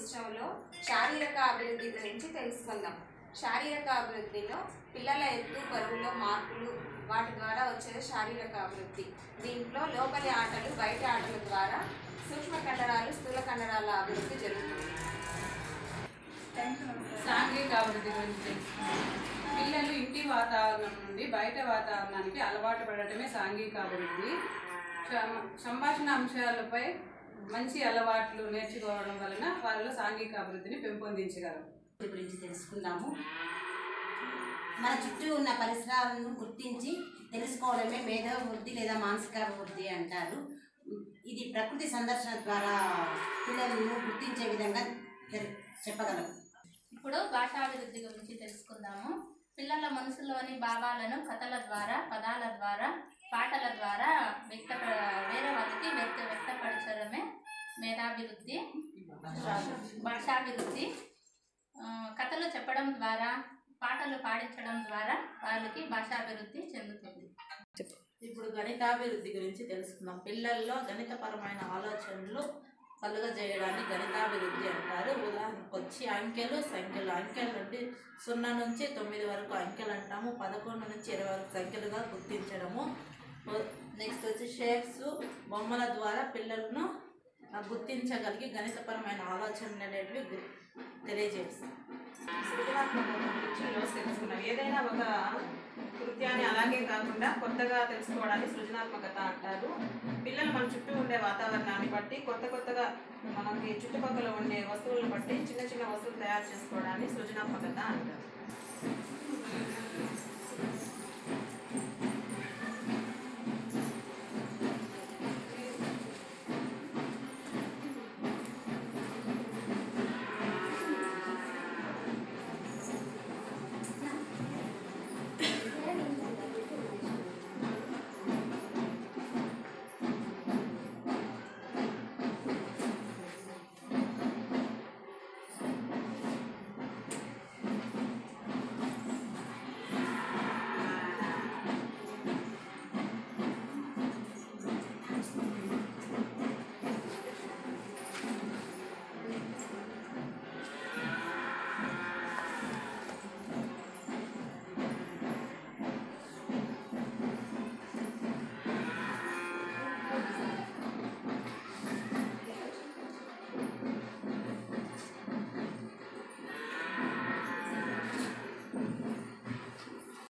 Quiz షోలో శారీరక అభివృద్ధి గురించి తెలుసుకుందాం శారీరక అభివృద్ధిలో పిల్లల ఎత్తు బరువులో మార్పులు వాటి ద్వారా వచ్చేది శారీరక అభివృద్ధి దీంట్లో లోపలి ఆటలు బయట ఆటల ద్వారా సూక్ష్మ కండరాలు స్థూల కండరాల అభివృద్ధి జరుగుతుంది సాంఘిక అభివృద్ధి గురించి తెలుసుకుందాం. పిల్లలు ఇంటి వాతావరణం నుండి బయట వాతావరణానికి అలవాటు పడటమే సాంఘిక అభివృద్ధి సం- సంభాషణ అంశాలపై మంచి అలవాట్లు నేర్చుకోవడం వలన వారిలో సాంఘిక అభివృద్ధిని పెంపొందించగలరు అభివృద్ధి గురించి తెలుసుకుందాము మన చుట్టూ ఉన్న పరిసరాలను గుర్తించి తెలుసుకోవడమే మేధాభివృద్ధి లేదా మానసిక అభివృద్ధి అంటారు ఇది ప్రకృతి సందర్శన ద్వారా పిల్లలను గుర్తించే విధంగా తెల్- చెప్పగలం ఇప్పుడు భాషాభివృద్ధి గురించి తెలుసుకుందాము పిల్లల మనసులోని భావాలను కథల ద్వారా పదాల ద్వారా పాటల ద్వారా వ్యక్త వేరే వాళ్ళకి వ్యక్త వ్యక్తపరచడమే మేధాభివృద్ధి భాషాభివృద్ధి ఆ, కథలు చెప్పడం ద్వారా పాటలు పాడించడం ద్వారా వాళ్ళకి భాషాభివృద్ధి చెందుతుంది ఇప్పుడు గణితాభివృద్ధి గురించి తెలుసుకుందాం పిల్లల్లో గణితపరమైన ఆలోచనలు కలుగజేయడాన్ని గణితాభివృద్ధి అంటారు ఉదాహరణకు వచ్చి అంకెలు సంఖ్యలు అంకెల నుండి సున్నా నుంచి తొమ్మిది వరకు అంకెలు అంటాము పదకొండు నుంచి ఇరవై వరకు సంఖ్యలుగా గుర్తించడము నెక్స్ట్ వచ్చి షేప్స్ బొమ్మల ద్వారా పిల్లలను ఆ, గుర్తించగలిగి గణితపరమైన ఆలోచనలు అనేటివి గు- తెలియజేస్తాం సృజనాత్మకత గురించి ఈరోజు తెలుసుకున్నాం ఏదైనా ఒక కృత్యాన్ని అలాగే కాకుండా కొత్తగా తెలుసుకోవడాన్ని సృజనాత్మకత అంటారు పిల్లలు మన చుట్టూ ఉండే వాతావరణాన్ని బట్టి కొత్త కొత్తగా మనకి చుట్టుపక్కల ఉండే వస్తువులను బట్టి చిన్న చిన్న వస్తువులు తయారు చేసుకోవడాన్ని సృజనాత్మకత అంటారు